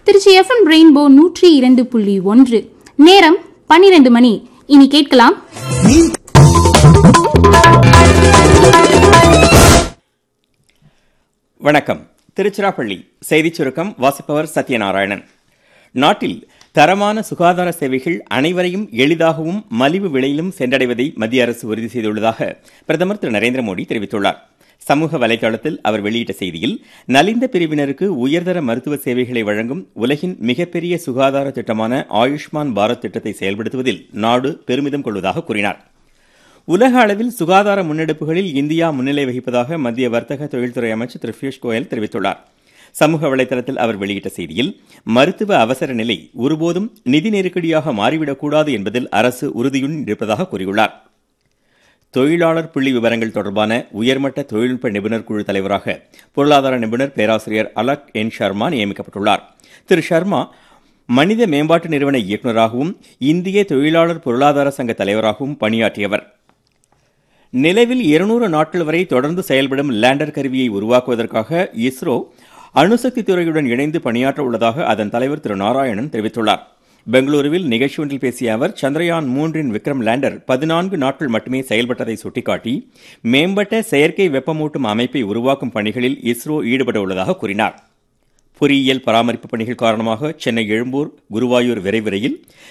Trichy FM rainbow நூற்றி இரண்டு புள்ளி ஒன்று நேரம் பன்னிரண்டு மணி இனி கேட்கலாம் வணக்கம் திருச்சிராப்பள்ளி செய்திச் சுருக்கம் வாசிப்பவர் சத்யநாராயணன் நாட்டில் தரமான சுகாதார சேவைகள் அனைவரையும் எளிதாகவும் மலிவு விலையிலும் சென்றடைவதை மத்திய அரசு உறுதி செய்துள்ளதாக பிரதமர் திரு நரேந்திர மோடி தெரிவித்துள்ளார் சமூக வலைதளத்தில் அவர் வெளியிட்ட செய்தியில் நலிந்த பிரிவினருக்கு உயர்தர மருத்துவ சேவைகளை வழங்கும் உலகின் மிகப்பெரிய சுகாதார திட்டமான ஆயுஷ்மான் பாரத் திட்டத்தை செயல்படுத்துவதில் நாடு பெருமிதம் கொள்வதாக கூறினார் உலக அளவில் சுகாதார முன்னெடுப்புகளில் இந்தியா முன்னிலை வகிப்பதாக மத்திய வர்த்தக தொழில்துறை அமைச்சர் திரு பியூஷ் கோயல் தெரிவித்துள்ளார் சமூக வலைதளத்தில் அவர் வெளியிட்ட செய்தியில் மருத்துவ அவசர நிலை ஒருபோதும் நிதி நெருக்கடியாக மாறிவிடக்கூடாது என்பதில் அரசு உறுதியுடன் இருப்பதாக கூறியுள்ளார் தொழிலாளர் புள்ளி விவரங்கள் தொடர்பான உயர்மட்ட தொழில்நுட்ப நிபுணர் குழு தலைவராக பொருளாதார நிபுணர் பேராசிரியர் அலக் என் சர்மா நியமிக்கப்பட்டுள்ளார் திரு சர்மா மனித மேம்பாட்டு நிறுவன இயக்குநராகவும் இந்திய தொழிலாளர் பொருளாதார சங்க தலைவராகவும் பணியாற்றியவர் நிலவில் இருநூறு நாட்கள் வரை தொடர்ந்து செயல்படும் லேண்டர் கருவியை உருவாக்குவதற்காக இஸ்ரோ அணுசக்தி துறையுடன் இணைந்து பணியாற்ற உள்ளதாக அதன் தலைவர் திரு நாராயணன் தெரிவித்துள்ளார் பெங்களூருவில் நிகழ்ச்சி ஒன்றில் பேசிய அவர் சந்திரயான் மூன்றின் விக்ரம் லேண்டர் பதினான்கு நாட்கள் மட்டுமே செயல்பட்டதை சுட்டிக்காட்டி மேம்பட்ட செயற்கை வெப்பமூட்டும் அமைப்பை உருவாக்கும் பணிகளில் இஸ்ரோ ஈடுபட உள்ளதாக கூறினார் பொறியியல் பராமரிப்பு பணிகள் காரணமாக சென்னை எழும்பூர் குருவாயூர் விரைவு ரயில்